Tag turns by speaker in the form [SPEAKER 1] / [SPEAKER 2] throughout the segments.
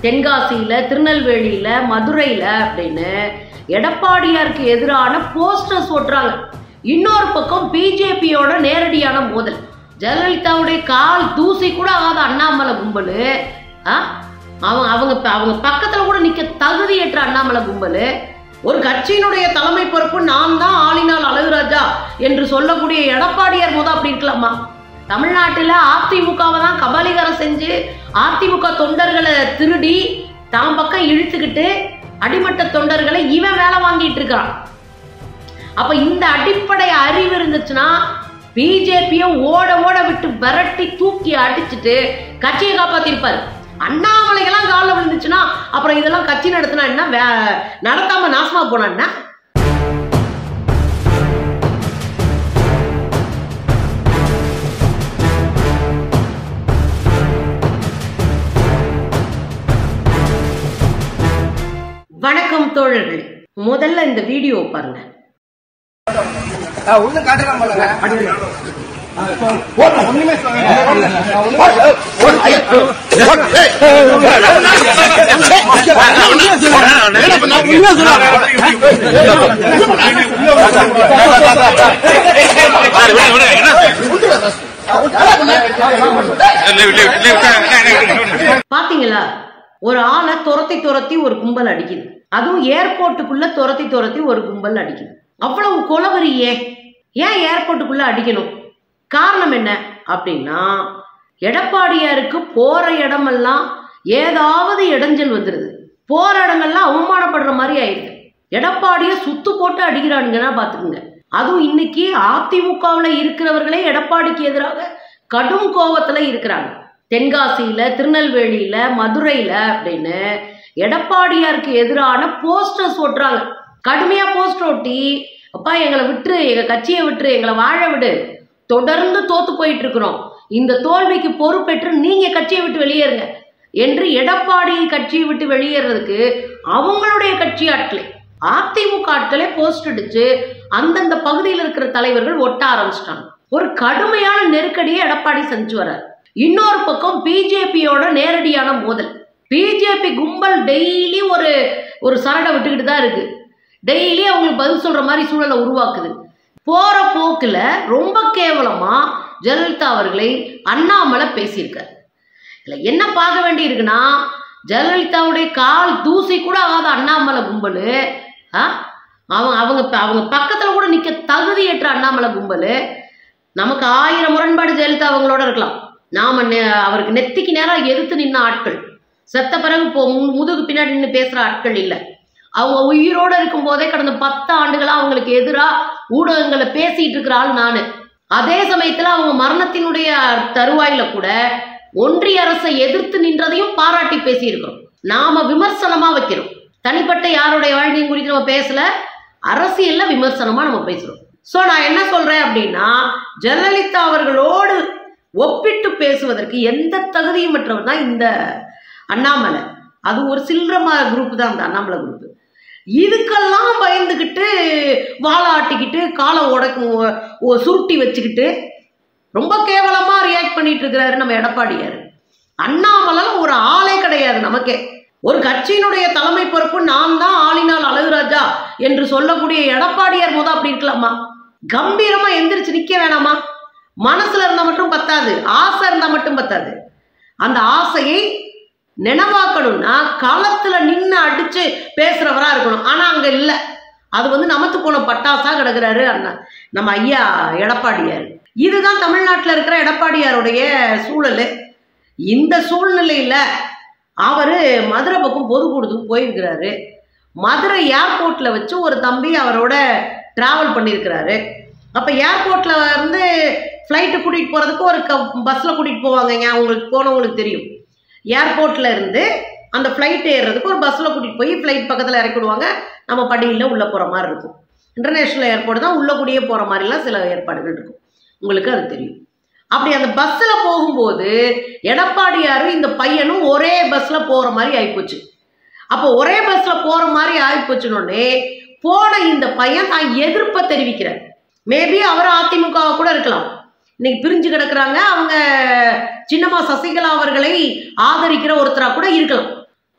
[SPEAKER 1] தென்காசியில திருநெல்வேலியில மதுரையில அப்படின்னு எடப்பாடியாருக்கு எதிரான போஸ்டர்ஸ் ஓட்டுறாங்க இன்னொரு பக்கம் பிஜேபியோட நேரடியான மோதல் ஜெயலலிதாவுடைய கால் தூசி கூட ஆகாத அண்ணாமலை கும்பல் ஆ? அவங்க அவங்க அவங்க பக்கத்துல கூட நிக்க தகுதியற்ற அண்ணாமலை கும்பல் ஒரு கட்சியினுடைய தலைமை பொறுப்பு நான் தான் ஆளினால் அழகுராஜா என்று சொல்லக்கூடிய எடப்பாடியார் முத அப்படி இருக்கலாமா தமிழ்நாட்டில் அதிமுகவை தான் கபாலிகரம் செஞ்சு அதிமுக தொண்டர்களை திருடி தான் பக்கம் இழுத்துக்கிட்டு அடிமட்ட தொண்டர்களை இவன் வேலை வாங்கிட்டு இருக்கிறான் அப்ப இந்த அடிப்படை அறிவு இருந்துச்சுன்னா பிஜேபியை ஓட ஓட விட்டு விரட்டி தூக்கி அடிச்சுட்டு கட்சியை காப்பாத்திருப்பாரு அண்ணாமலைகள்லாம் காலில் விழுந்துச்சுன்னா அப்புறம் இதெல்லாம் கட்சி நடத்தினா என்ன வே- நடத்தாம நாசமா போனா என்ன வணக்கம் தோழர்களே முதல்ல இந்த வீடியோ பாருங்க
[SPEAKER 2] ஒண்ணும் காட்டுறான் போலங்க ஒண்ணுமே
[SPEAKER 1] பாத்தீங்களா ஒரு ஆளை துரத்தி துரத்தி ஒரு கும்பல் அடிக்குது அதுவும் ஏர்போர்ட்டுக்குள்ள துரத்தி துரத்தி ஒரு கும்பல் அடிக்குது அவ்வளவு கொலவரி ஏன் ஏன் ஏர்போர்ட்டுக்குள்ள அடிக்கணும் காரணம் என்ன அப்படின்னா எடப்பாடியாருக்கு போற இடமெல்லாம் ஏதாவது இடைஞ்சல் வந்துடுது போற இடங்கள்லாம் அவமானப்படுற மாதிரி ஆயிடுது எடப்பாடியை சுத்து போட்டு அடிக்கிறானுங்கன்னா பாத்துக்குங்க அதுவும் இன்னைக்கு அதிமுகவில் இருக்கிறவர்களே எடப்பாடிக்கு எதிராக கடும் கோவத்துல இருக்கிறாங்க தென்காசியில திருநெல்வேலியில மதுரையில அப்படின்னு எடப்பாடியாருக்கு எதிரான போஸ்டர்ஸ் ஓட்டுறாங்க கடுமையா போஸ்டர் ஒட்டி அப்பா எங்களை விட்டுரு எங்க கட்சியை விட்டுரு எங்களை வாழ விடு தொடர்ந்து தோத்து போயிட்டு இருக்கிறோம் இந்த தோல்விக்கு பொறுப்பேற்று நீங்க கட்சியை விட்டு வெளியேறுங்க என்று எடப்பாடி கட்சியை விட்டு வெளியேறதுக்கு அவங்களுடைய கட்சி ஆட்களே அதிமுக ஆட்களே போஸ்ட் அடிச்சு அந்தந்த பகுதியில் இருக்கிற தலைவர்கள் ஒட்ட ஆரம்பிச்சிட்டாங்க ஒரு கடுமையான நெருக்கடியை எடப்பாடி செஞ்சு வர்றார் இன்னொரு பக்கம் பிஜேபியோட நேரடியான மோதல் பிஜேபி கும்பல் டெய்லி ஒரு ஒரு சரடை விட்டுக்கிட்டு தான் இருக்கு டெய்லி அவங்களுக்கு பதில் சொல்ற மாதிரி சூழலை உருவாக்குது போற போக்குல ரொம்ப கேவலமா ஜெயலலிதா அவர்களை அண்ணாமலை பேசியிருக்கார் இதுல என்ன பார்க்க வேண்டி இருக்குன்னா ஜெயலலிதாவுடைய கால் தூசி கூட ஆகாத அண்ணாமலை கும்பல் ஆ? அவங்க அவங்க அவங்க பக்கத்துல கூட நிக்க தகுதியற்ற அண்ணாமலை கும்பல் நமக்கு ஆயிரம் முரண்பாடு ஜெயலலிதா அவங்களோட இருக்கலாம் நாம நெ- அவருக்கு நெத்திக்கு நேரம் எதிர்த்து நின்ன ஆட்கள் செத்த பிறகு இப்போ மு- முதுகு பின்னாடி நின்று பேசுற ஆட்கள் இல்லை அவங்க உயிரோட இருக்கும் போதே கடந்த பத்து ஆண்டுகளா அவங்களுக்கு எதிரா ஊடகங்களை பேசிட்டு இருக்கிற ஆள் நானு அதே சமயத்துல அவங்க மரணத்தினுடைய தருவாயில கூட ஒன்றிய அரசை எதிர்த்து நின்றதையும் பாராட்டி பேசியிருக்கிறோம் நாம விமர்சனமா வைக்கிறோம் தனிப்பட்ட யாருடைய வாழ்க்கையும் குறித்து நம்ம பேசல அரசியல்ல விமர்சனமா நம்ம பேசுறோம் சோ நான் என்ன சொல்றேன் அப்படின்னா ஜெயலலிதா அவர்களோடு ஒப்பிட்டு பேசுவதற்கு எந்த தகுதியும் மற்றவர் தான் இந்த அண்ணாமலை அது ஒரு சில்லறமா குரூப் தான் அந்த அண்ணாமலை குரூப் இதுக்கெல்லாம் பயந்துக்கிட்டு வாழை ஆட்டிக்கிட்டு காலை உடக்கும் ஒ- சுருட்டி வச்சுக்கிட்டு ரொம்ப கேவலமா ரியாக்ட் பண்ணிட்டு இருக்கிறாரு நம்ம எடப்பாடியார் அண்ணாமலை ஒரு ஆளே கிடையாது நமக்கே ஒரு கட்சியினுடைய தலைமை பொறுப்பு நான் தான் ஆளினால் அழகுராஜா என்று சொல்லக்கூடிய எடப்பாடியார் முத அப்படி இருக்கலாமா கம்பீரமா எந்திரிச்சு நிக்க வேணாமா மனசுல இருந்தா மட்டும் பத்தாது ஆசை இருந்தா மட்டும் பத்தாது அந்த ஆசையை நினைவாக்கணும்னா களத்துல நின்று அடிச்சு பேசுறவரா இருக்கணும் ஆனா அங்க இல்ல அது வந்து நமத்து போன பட்டாசா கிடக்குறாரு அண்ணா நம்ம ஐயா எடப்பாடியார் இதுதான் தமிழ்நாட்டில் இருக்கிற எடப்பாடியாருடைய சூழல் இந்த சூழ்நிலையில அவரு மதுரை பக்கம் பொதுக்கூடத்துக்கு போயிருக்கிறாரு மதுரை ஏர்போர்ட்ல வச்சு ஒரு தம்பி அவரோட டிராவல் பண்ணியிருக்கிறாரு அப்ப ஏர்போர்ட்ல வந்து ஃப்ளைட்டு கூட்டிட்டு போறதுக்கு ஒரு க பஸ்ல கூட்டிட்டு போவாங்கங்க உங்களுக்கு போனவங்களுக்கு தெரியும் ஏர்போர்ட்ல இருந்து அந்த ஃப்ளைட் ஏறுறதுக்கு ஒரு பஸ்ஸில் கூட்டிகிட்டு போய் ஃப்ளைட் பக்கத்தில் இறக்கி விடுவாங்க நம்ம படியில் உள்ளே போகிற மாதிரி இருக்கும் இன்டர்நேஷ்னல் ஏர்போர்ட் தான் உள்ளே கூடியே போகிற மாதிரிலாம் சில ஏற்பாடுகள் இருக்கும் உங்களுக்கு அது தெரியும் அப்படி அந்த பஸ்ஸில் போகும்போது எடப்பாடியார் இந்த பையனும் ஒரே பஸ்ஸில் போகிற மாதிரி ஆயிப்போச்சு அப்போ ஒரே பஸ்ஸில் போகிற மாதிரி ஆயிப்போச்சுனோடனே போன இந்த பையன் தான் எதிர்ப்பை தெரிவிக்கிறார் மேபி அவர் அதிமுக கூட இருக்கலாம் இன்னைக்கு பிரிஞ்சு கிடக்குறாங்க அவங்க சின்னம்மா சசிகலா அவர்களை ஆதரிக்கிற ஒருத்தரா கூட இருக்கலாம்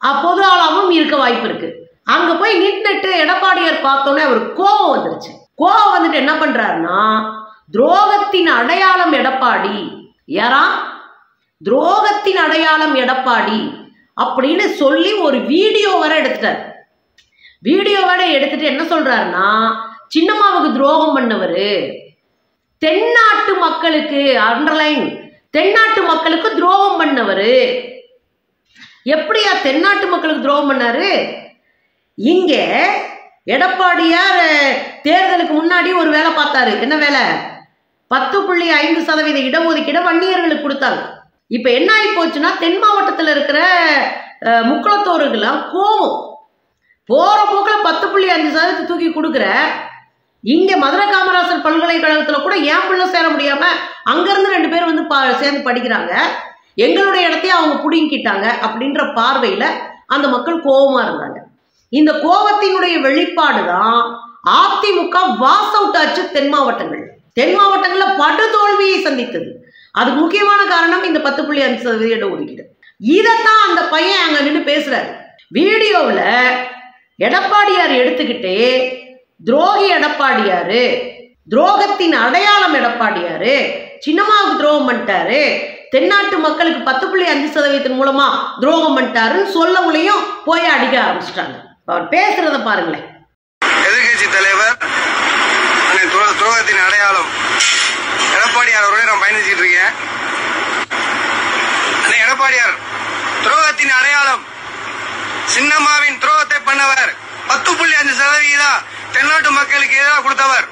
[SPEAKER 1] அஹ், பொது ஆளாவும் இருக்க வாய்ப்பு இருக்கு அங்க போய் நின்றுட்டு எடப்பாடியார் பார்த்தோன்னே அவர் கோபம் வந்துருச்சு கோபம் வந்துட்டு என்ன பண்றாருன்னா துரோகத்தின் அடையாளம் எடப்பாடி யாரா துரோகத்தின் அடையாளம் எடப்பாடி அப்படின்னு சொல்லி ஒரு வீடியோ வர எடுத்துட்டார் வீடியோ வர எடுத்துட்டு என்ன சொல்றாருன்னா சின்னம்மாவுக்கு துரோகம் பண்ணவர் தென்னாட்டு மக்களுக்கு அண்டர்லைன் தென்னாட்டு மக்களுக்கு துரோகம் பண்ணவர் எப்படியா தென்னாட்டு மக்களுக்கு துரோகம் பண்ணாரு இங்க எடப்பாடியார் அஹ், தேர்தலுக்கு முன்னாடி ஒரு வேலை பார்த்தாரு என்ன வேலை பத்து புள்ளி ஐந்து சதவீத இடஒதுக்கீடு வன்னியர்களுக்கு கொடுத்தாங்க இப்ப என்ன ஆகி போச்சுன்னா தென் மாவட்டத்தில் இருக்கிற அஹ், முக்குளத்தோருக்கெல்லாம் கோவம் போற போக்கில் பத்து புள்ளி அஞ்சு சதவீதத்தை தூக்கி கொடுக்குற இங்க மதுரை காமராசர் பல்கலைக்கழகத்துல கூட ஏன் பிள்ளை சேர முடியாம அங்கிருந்து ரெண்டு பேர் வந்து பா- சேர்ந்து படிக்கிறாங்க எங்களுடைய இடத்தையும் அவங்க புடுங்கிட்டாங்க அப்படின்ற பார்வையில அந்த மக்கள் கோபமா இருந்தாங்க இந்த கோபத்தினுடைய வெளிப்பாடு தான் அதிமுக வாஸ் அவுட் ஆச்சு தென் மாவட்டங்கள் தென் மாவட்டங்கள்ல படுதோல்வியை சந்தித்தது அதுக்கு முக்கியமான காரணம் இந்த பத்து புள்ளி அஞ்சு சதவீத இடஒதுக்கீடு இதைத்தான் அந்த பையன் அங்க நின்று பேசுறாரு வீடியோவில் எடப்பாடியார் எடுத்துக்கிட்டே துரோகி எடப்பாடியாரு துரோகத்தின் அடையாளம் எடப்பாடியாரு சின்னம்மாவுக்கு துரோகம் பண்ணிட்டாரு தென்னாட்டு மக்களுக்கு பத்து புள்ளி அஞ்சு சதவீதத்தின் மூலமா துரோகம் பண்ணிட்டாருன்னு சொல்லவுலையும் போய் அடிக்க ஆரம்பிச்சிட்டாங்க அவர் பேசுறத பாருங்களேன்
[SPEAKER 2] எதிர்கட்சி தலைவர் அன்னை துரோ- துரோகத்தின் அடையாளம் எடப்பாடியார் அவரோட நான் பயணிச்சுட்டு இருக்கேன் அன்னை எடப்பாடியார் துரோகத்தின் அடையாளம் சின்னம்மாவின் துரோகத்தை பண்ணவர் பத்து புள்ளி அஞ்சு சதவிகிதம் தென்னாட்டு மக்களுக்கு எதிராக கொடுத்தவர்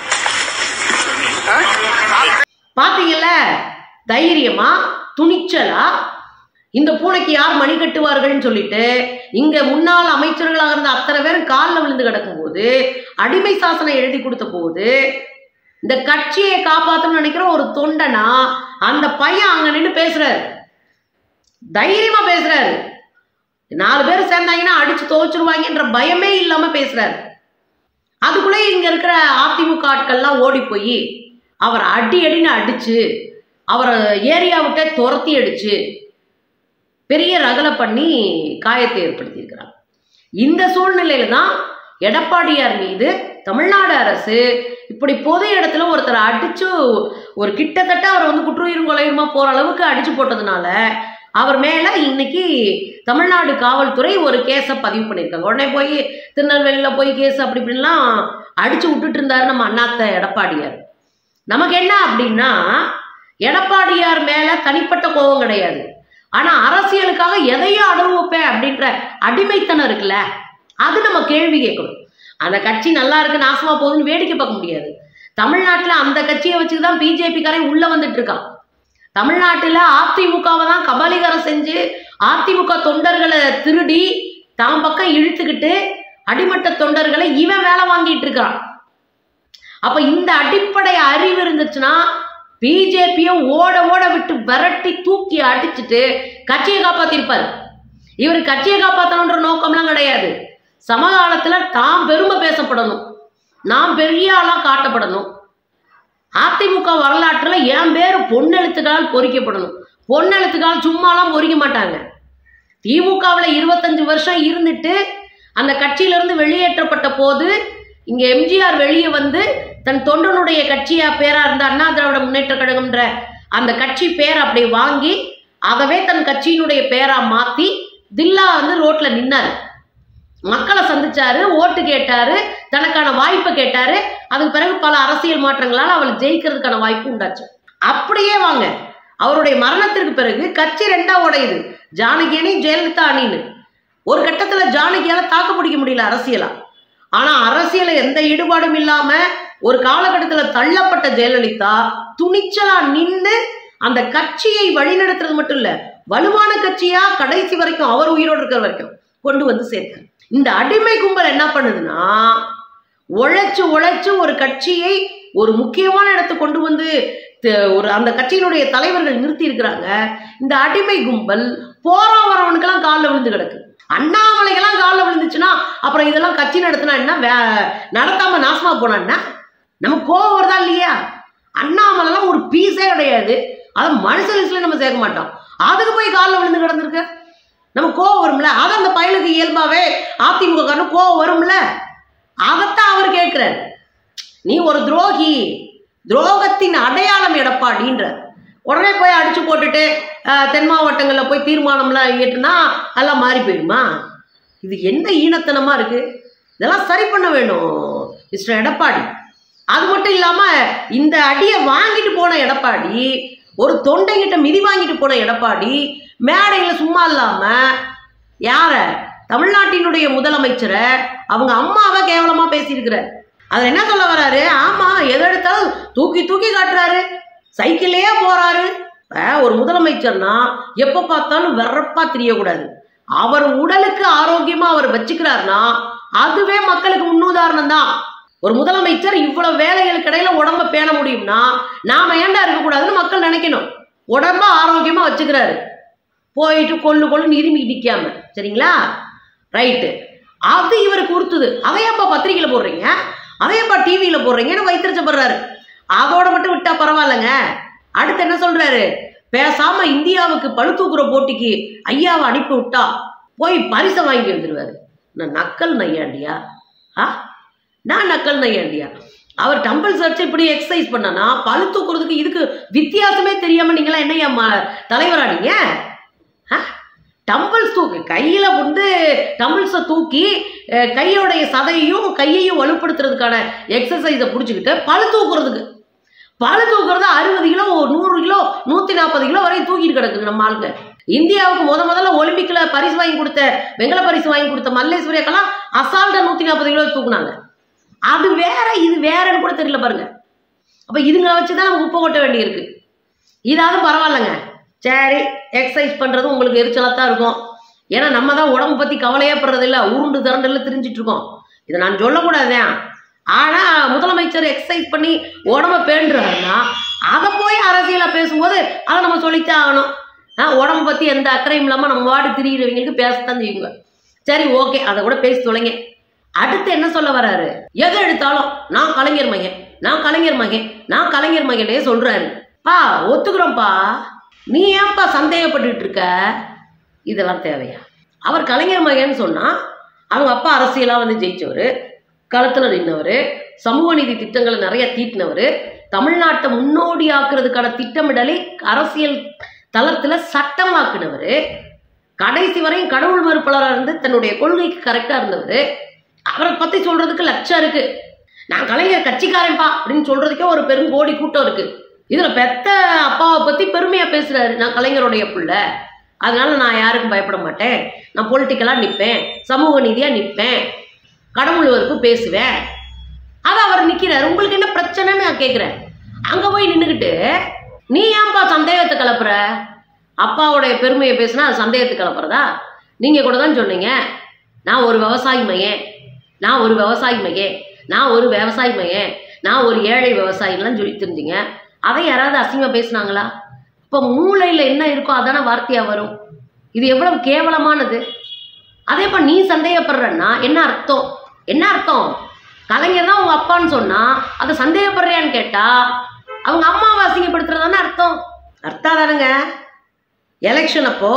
[SPEAKER 2] ஆ?
[SPEAKER 1] பாத்தீங்கல்ல தைரியமா துணிச்சலா இந்த பூனைக்கு யார் மணி கட்டுவார்கள்னு சொல்லிட்டு இங்க முன்னாள் அமைச்சர்களாக இருந்த அத்தனை பேரும் காலில் விழுந்து கிடக்கும்போது அடிமை சாசனம் எழுதி கொடுத்த போது இந்த கட்சியை காப்பாற்றணும்னு நினைக்கிற ஒரு தொண்டனா அந்த பையன் அங்க நின்று பேசுறாரு தைரியமா பேசுறாரு நாலு பேர் சேர்ந்தாங்கன்னா அடிச்சு துவச்சிருவாங்கன்ற பயமே இல்லாம பேசுறாரு அதுக்குள்ளே இங்க இருக்கிற அதிமுக ஆட்கள்லாம் ஓடி போய் அவரை அடி அடின்னு அடிச்சு அவரை ஏரியா விட்டே துரத்தி அடிச்சு பெரிய ரகலை பண்ணி காயத்தை ஏற்படுத்தியிருக்கிறாங்க இந்த சூழ்நிலையில தான் எடப்பாடியார் மீது தமிழ்நாடு அரசு இப்படி பொது இடத்துல ஒருத்தரை அடிச்சு ஒரு கிட்டத்தட்ட அவர் வந்து குற்றுயிரும் கொலையுமா போற அளவுக்கு அடிச்சு போட்டதுனால அவர் மேல இன்னைக்கு தமிழ்நாடு காவல்துறை ஒரு கேஸை பதிவு பண்ணியிருக்காங்க உடனே போய் திருநெல்வேலியில் போய் கேஸ் அப்படி இப்படின்லாம் அடிச்சு விட்டுட்டு இருந்தாரு நம்ம அண்ணாத்த எடப்பாடியார் நமக்கு என்ன அப்படின்னா எடப்பாடியார் மேல தனிப்பட்ட கோபம் கிடையாது ஆனா அரசியலுக்காக எதையும் அனுபவிப்பேன் அப்படின்ற அடிமைத்தனம் இருக்குல்ல அது நம்ம கேள்வி கேட்கணும் அந்த கட்சி நல்லா இருக்கு நாசமா போகுதுன்னு வேடிக்கை பார்க்க முடியாது தமிழ்நாட்டில் அந்த கட்சியை வச்சுட்டு தான் பிஜேபிக்காரன் உள்ள வந்துட்டு இருக்கான் தமிழ்நாட்டில் அதிமுகவை தான் கபாலிகரம் செஞ்சு அதிமுக தொண்டர்களை திருடி தான் பக்கம் இழுத்துக்கிட்டு அடிமட்ட தொண்டர்களை இவன் வேலை வாங்கிட்டு இருக்கான் அப்ப இந்த அடிப்படை அறிவு இருந்துச்சுன்னா பிஜேபியை ஓட ஓட விட்டு விரட்டி தூக்கி அடிச்சுட்டு கட்சியை காப்பாத்திருப்பார் இவர் கட்சியை காப்பாற்றணுன்ற நோக்கம்லாம் கிடையாது சமகாலத்துல தாம் பெருமை பேசப்படணும் நாம் பெரிய ஆளா காட்டப்படணும் அதிமுக வரலாற்றுல என் பேர் பொன்னெழுத்துக்களால் பொறிக்கப்படணும் பொன்னெழுத்துக்களால் சும்மாலாம் பொறிக்க மாட்டாங்க திமுகவில் இருபத்தஞ்சு வருஷம் இருந்துட்டு அந்த கட்சியிலிருந்து வெளியேற்றப்பட்ட போது இங்க எம்ஜிஆர் வெளியே வந்து தன் தொண்டனுடைய கட்சியா பேரா இருந்த அண்ணா திராவிட முன்னேற்ற கழகம்ன்ற அந்த கட்சி பேரை அப்படி வாங்கி அதவே தன் கட்சியினுடைய பேரா மாத்தி தில்லா வந்து ரோட்ல நின்னாரு மக்களை சந்திச்சாரு ஓட்டு கேட்டாரு தனக்கான வாய்ப்பை கேட்டாரு அதுக்கு பிறகு பல அரசியல் மாற்றங்களால் அவள் ஜெயிக்கிறதுக்கான வாய்ப்பு உண்டாச்சு அப்படியே வாங்க அவருடைய மரணத்திற்கு பிறகு கட்சி ரெண்டா உடையுது ஜானகி அணி ஜெயலலிதா அணின்னு ஒரு கட்டத்துல ஜானகியால தாக்கு பிடிக்க முடியல அரசியலா ஆனா அரசியல எந்த ஈடுபாடும் இல்லாம ஒரு காலகட்டத்துல தள்ளப்பட்ட ஜெயலலிதா துணிச்சலா நின்னு அந்த கட்சியை வழிநடத்துறது மட்டும் இல்ல வலுவான கட்சியா கடைசி வரைக்கும் அவர் உயிரோடு இருக்கிற வரைக்கும் கொண்டு வந்து சேர்த்தார் இந்த அடிமை கும்பல் என்ன பண்ணுதுன்னா உழைச்சு உழைச்சு ஒரு கட்சியை ஒரு முக்கியமான இடத்துக்கு கொண்டு வந்து த- ஒரு அந்த கட்சியினுடைய தலைவர்கள் நிறுத்தி இருக்கிறாங்க இந்த அடிமை கும்பல் போறா வரவனுக்கெல்லாம் காலில் விழுந்து கிடக்கு அண்ணாமலைக்கெல்லாம் காலில் விழுந்துச்சுன்னா அப்புறம் இதெல்லாம் கட்சி நடத்தினா என்ன வே- நடத்தாம நாசமா போனா என்ன நமக்கு கோவம் வருதா இல்லையா அண்ணாமலைலாம் ஒரு பீஸே கிடையாது அதை மனுஷ லிஸ்ட்ல நம்ம சேர்க்க மாட்டோம் அதுக்கு போய் காலில் விழுந்து கிடந்திருக்கு நம்ம கோவம் வரும்ல அதை அந்த இயல்பாவே அதிமுக காரனு கோவம் வரும்ல அதைத்தான் அவர் கேட்கிறார் நீ ஒரு துரோகி துரோகத்தின் அடையாளம் எடப்பாடின்ற உடனே போய் அடிச்சு போட்டுட்டு அஹ், தென் மாவட்டங்களில் போய் தீர்மானம்லாம் இயற்றுனா எல்லாம் மாறி போயிடுமா இது என்ன ஈனத்தனமா இருக்கு இதெல்லாம் சரி பண்ண வேணும் மிஸ்டர் எடப்பாடி அது மட்டும் இல்லாம இந்த அடியை வாங்கிட்டு போன எடப்பாடி ஒரு தொண்டைகிட்ட மிதி வாங்கிட்டு போன எடப்பாடி மேடையில சும்மா இல்லாம யார தமிழ்நாட்டினுடைய முதலமைச்சரை அவங்க அம்மாவை கேவலமா பேசியிருக்கிறார் அதுல என்ன சொல்ல வராரு ஆமா எதை எடுத்தாலும் தூக்கி தூக்கி காட்டுறாரு சைக்கிள்லயே போறாரு இப்ப ஒரு முதலமைச்சர்னா எப்ப பார்த்தாலும் வெறப்பா தெரியக்கூடாது அவர் உடலுக்கு ஆரோக்கியமா அவர் வச்சுக்கிறாருன்னா அதுவே மக்களுக்கு முன்னுதாரணம் தான் ஒரு முதலமைச்சர் இவ்வளவு வேலைகளுக்கு இடையில உடம்ப பேண முடியும்னா நாம ஏன்டா இருக்கக்கூடாதுன்னு மக்கள் நினைக்கணும் உடம்ப ஆரோக்கியமா வச்சுக்கிறாரு போயிட்டு கொள்ளு கொள்ளுன்னு இருமி நிற்காம சரிங்களா ரைட்டு அது இவருக்கு உறுத்துது அதையப்பா பத்திரிக்கையில் போடுறீங்க அதையப்பா டிவியில் போடுறீங்கன்னு வைத்திருச்சப்படுறாரு அதோட மட்டும் விட்டா பரவாயில்லைங்க அடுத்து என்ன சொல்றாரு பேசாம இந்தியாவுக்கு பளு தூக்குற போட்டிக்கு ஐயாவை அனுப்பி விட்டா போய் பரிசை வாங்கி வந்துருவாரு நான் நக்கல் நையாண்டியா ஆ நான் நக்கல் நையாண்டியா அவர் டம்பிள்ஸ் வச்சு இப்படி எக்ஸசைஸ் பண்ணனா பளு தூக்குறதுக்கு இதுக்கு வித்தியாசமே தெரியாம நீங்களாம் என்னையா ம- தலைவரானீங்க டம்பிள்ஸ் தூக்கு கையில வந்து டம்பிள்ஸை தூக்கி அஹ், கையோடைய சதையையும் கையையும் வலுப்படுத்துறதுக்கான எக்ஸசைஸை பிடிச்சிக்கிட்டு பளு தூக்குறதுக்கு பளு தூக்குறது அறுபது கிலோ ஒரு நூறு கிலோ நூத்தி நாற்பது கிலோ வரையும் தூக்கிட்டு கிடக்குது நம்ம ஆளுங்க இந்தியாவுக்கு முத முதல்ல ஒலிம்பிக்ல பரிசு வாங்கி கொடுத்த வெங்கல பரிசு வாங்கி கொடுத்த மல்லேஸ்வரியாக்கெல்லாம் அசால்ட்டா நூத்தி நாற்பது கிலோ தூக்குனாங்க அது வேற இது வேறன்னு கூட தெரியல பாருங்க அப்ப இதுங்களை வச்சுதான் நம்ம உப்பு கொட்ட வேண்டியிருக்கு இதாவது பரவாயில்லைங்க சரி எக்ஸசைஸ் பண்ணுறது உங்களுக்கு எரிச்சலாக தான் இருக்கும் ஏன்னா நம்ம தான் உடம்பு பற்றி கவலையே படுறது இல்லை உருண்டு திரண்டுல திரிஞ்சிட்டு இருக்கோம் இதை நான் சொல்லக்கூடாதேன் ஆனால் முதலமைச்சர் எக்ஸசைஸ் பண்ணி உடம்ப பேண்டுறாருன்னா அதை போய் அரசியலாக பேசும்போது அதை நம்ம சொல்லித்தான் ஆகணும் ஆ, உடம்ப பற்றி எந்த அக்கறையும் இல்லாமல் நம்ம வாடி திரியிறவங்களுக்கு பேசத்தான் செய்யுங்க சரி ஓகே அதை கூட பேசி தொலைங்க அடுத்து என்ன சொல்ல வராரு எதை எடுத்தாலும் நான் கலைஞர் மகன் நான் கலைஞர் மகன் நான் கலைஞர் மகனே சொல்றாரு பா ஒத்துக்கிறோம்ப்பா நீ ஏன்ப்பா சந்தேகப்பட்டுட்டு இருக்க இதெல்லாம் தேவையா அவர் கலைஞர் மகன் சொன்னா அவங்க அப்பா அரசியலாக வந்து ஜெயிச்சவர் களத்தில் நின்றவர் சமூக நீதி திட்டங்களை நிறைய தீட்டினவர் தமிழ்நாட்டை முன்னோடி ஆக்குறதுக்கான திட்டமிடலை அரசியல் தளத்தில் சட்டமாக்குனவர் கடைசி வரையும் கடவுள் மறுப்பாளராக இருந்து தன்னுடைய கொள்கைக்கு கரெக்டாக இருந்தவர் அவரை பற்றி சொல்றதுக்கு லட்சம் இருக்கு நான் கலைஞர் கட்சிக்காரன்பா அப்படின்னு சொல்றதுக்கே ஒரு பெரும் கோடி கூட்டம் இருக்கு இதுல பெத்த அப்பாவை பத்தி பெருமையா பேசுறாரு நான் கலைஞருடைய புள்ள அதனால நான் யாருக்கும் பயப்பட மாட்டேன் நான் பொலிட்டிக்கலா நிப்பேன் சமூக நீதியா நிப்பேன் கடவுள் வரைப்பு பேசுவேன் அது அவர் நிக்கிறாரு உங்களுக்கு என்ன பிரச்சனைன்னு நான் கேட்குறேன் அங்க போய் நின்றுக்கிட்டு நீ ஏன்பா சந்தேகத்தை கிளப்புற அப்பாவுடைய பெருமையை பேசுனா அது சந்தேகத்தை கிளப்புறதா நீங்க கூட தான் சொன்னீங்க நான் ஒரு விவசாயி மையன் நான் ஒரு விவசாயி மையன் நான் ஒரு விவசாயி மையன் நான் ஒரு ஏழை விவசாயிலாம் சொல்லி தெரிஞ்சுங்க அதை யாராவது அசிங்கமா பேசுனாங்களா இப்போ மூளையில் என்ன இருக்கோ அதான வார்த்தையா வரும் இது எவ்வளவு கேவலமானது அதே இப்போ நீ சந்தேகப்படுறன்னா என்ன அர்த்தம் என்ன அர்த்தம் கலைஞர் தான் உங்க அப்பான்னு சொன்னா அதை சந்தேகப்படுறியான்னு கேட்டா அவங்க அம்மாவை அசிங்கப்படுத்துறதானே அர்த்தம் அர்த்தம் தானுங்க எலெக்ஷன் அப்போ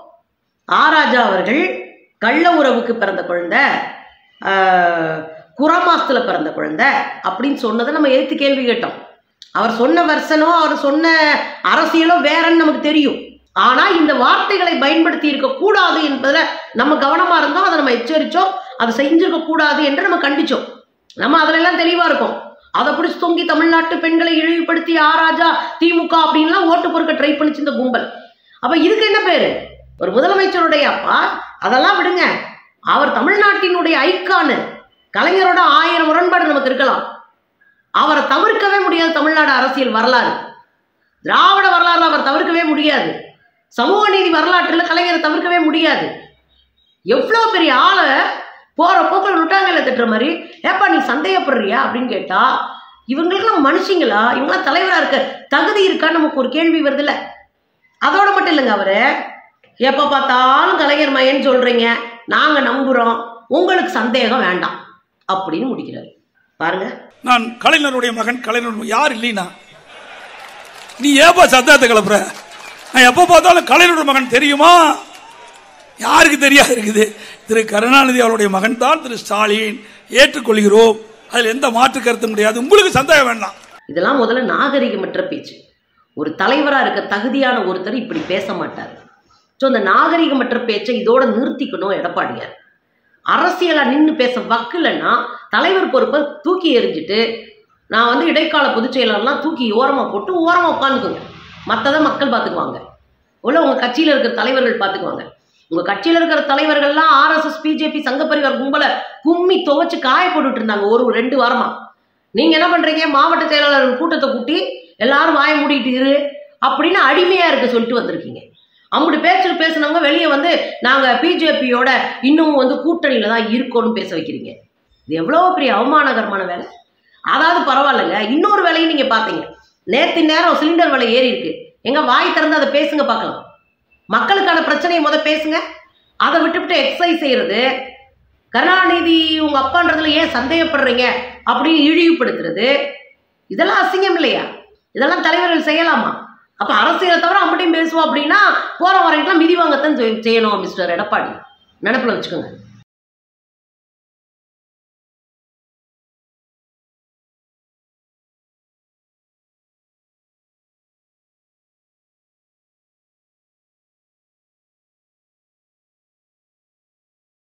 [SPEAKER 1] ஆராஜா அவர்கள் கள்ள உறவுக்கு பிறந்த குழந்தை ஆஹ், குறமாசத்துல பிறந்த குழந்தை அப்படின்னு சொன்னதை நம்ம எதிர்த்து கேள்வி கேட்டோம் அவர் சொன்ன வெர்சனோ அவர் சொன்ன அரசியலோ வேறன்னு நமக்கு தெரியும் ஆனா இந்த வார்த்தைகளை பயன்படுத்தி இருக்க கூடாது என்பதுல நம்ம கவனமா இருந்தோம் அதை நம்ம எச்சரிச்சோம் அதை செஞ்சிருக்க கூடாது என்று நம்ம கண்டிச்சோம் நம்ம அதுல எல்லாம் தெளிவா இருக்கோம் அதை பிடிச்சி தொங்கி தமிழ்நாட்டு பெண்களை இழிவுபடுத்தி ஆராஜா திமுக அப்படின்லாம் ஓட்டு பொறுக்க ட்ரை பண்ணிச்சு இந்த கும்பல் அப்ப இதுக்கு என்ன பேரு ஒரு முதலமைச்சருடைய அப்பா அதெல்லாம் விடுங்க அவர் தமிழ்நாட்டினுடைய ஐக்கானு கலைஞரோட ஆயிரம் முரண்பாடு நமக்கு இருக்கலாம் அவரை தவிர்க்கவே முடியாது தமிழ்நாடு அரசியல் வரலாறு திராவிட வரலாறு அவர் தவிர்க்கவே முடியாது சமூக நீதி வரலாற்றில் கலைஞரை தவிர்க்கவே முடியாது எவ்வளோ பெரிய ஆளை போற போக்கில் நுட்டாங்கல திட்டுற மாதிரி ஏப்பா நீ சந்தேகப்படுறியா அப்படின்னு கேட்டா இவங்களுக்கெல்லாம் மனுஷங்களா இவங்களாம் தலைவரா இருக்க தகுதி இருக்கான்னு நமக்கு ஒரு கேள்வி வருதுல்ல அதோட மட்டும் இல்லைங்க அவரு எப்ப பார்த்தாலும் கலைஞர் மையன்னு சொல்றீங்க நாங்க நம்புறோம் உங்களுக்கு சந்தேகம் வேண்டாம் அப்படின்னு முடிக்கிறாரு பாருங்க
[SPEAKER 3] நான் கலைஞருடைய மகன் கலைஞர் யார் இல்லைனா நீ ஏப்பா சத்தத்தை கிளப்புற நான் எப்போ பார்த்தாலும் கலைஞருடைய மகன் தெரியுமா யாருக்கு தெரியாது இருக்குது திரு கருணாநிதி அவருடைய மகன் தான் திரு ஸ்டாலின் ஏற்றுக்கொள்கிறோம் அதில் எந்த மாற்று கருத்தும் கிடையாது உங்களுக்கு சந்தேகம் வேண்டாம்
[SPEAKER 1] இதெல்லாம் முதல்ல நாகரிகமற்ற பேச்சு ஒரு தலைவராக இருக்க தகுதியான ஒருத்தர் இப்படி பேச மாட்டார் ஸோ அந்த நாகரிகமற்ற பேச்சை இதோட நிறுத்திக்கணும் எடப்பாடியார் அரசியலா நின்று பேச வக்கில்லைன்னா தலைவர் பொறுப்பை தூக்கி எறிஞ்சிட்டு நான் வந்து இடைக்கால பொதுச் செயலாளர்லாம் தூக்கி ஓரமாக போட்டு ஓரமாக உட்காந்துக்குங்க மற்றதை மக்கள் பார்த்துக்குவாங்க உள்ள உங்கள் கட்சியில் இருக்கிற தலைவர்கள் பார்த்துக்குவாங்க உங்கள் கட்சியில் இருக்கிற தலைவர்கள்லாம் ஆர்எஸ்எஸ் பிஜேபி சங்கப்பரிவார் கும்பலை கும்மி துவைச்சு காய போட்டுட்டு இருந்தாங்க ஒரு ரெண்டு வாரமா நீங்க என்ன பண்றீங்க மாவட்ட செயலாளர்கள் கூட்டத்தை கூட்டி எல்லாரும் வாய மூடிட்டு இரு அப்படின்னு அடிமையா இருக்க சொல்லிட்டு வந்திருக்கீங்க அப்படி பேச்சு பேசுனவங்க வெளியே வந்து நாங்க பிஜேபியோட இன்னும் வந்து கூட்டணியில தான் இருக்கோம்னு பேச வைக்கிறீங்க இது எவ்வளோ பெரிய அவமானகரமான வேலை அதாவது பரவாயில்லைங்க இன்னொரு வேலையும் நீங்க பார்த்தீங்க நேத்து நேரம் சிலிண்டர் விலை ஏறி இருக்கு எங்க வாய் திறந்து அதை பேசுங்க பார்க்கலாம் மக்களுக்கான பிரச்சனையை முத பேசுங்க அதை விட்டுவிட்டு எக்ஸசைஸ் செய்யறது கருணாநிதி உங்க அப்பான்றதுல ஏன் சந்தேகப்படுறீங்க அப்படின்னு இழிவுபடுத்துறது இதெல்லாம் அசிங்கம் இல்லையா இதெல்லாம் தலைவர்கள் செய்யலாமா அப்ப அரசியலை தவிர அம்பட்டையும் பேசுவோம் அப்படின்னா போற வரைக்கும் மிதி வாங்கத்தான் செய்- செய்யணும் மிஸ்டர் எடப்பாடி நினப்பில் வச்சுக்கோங்க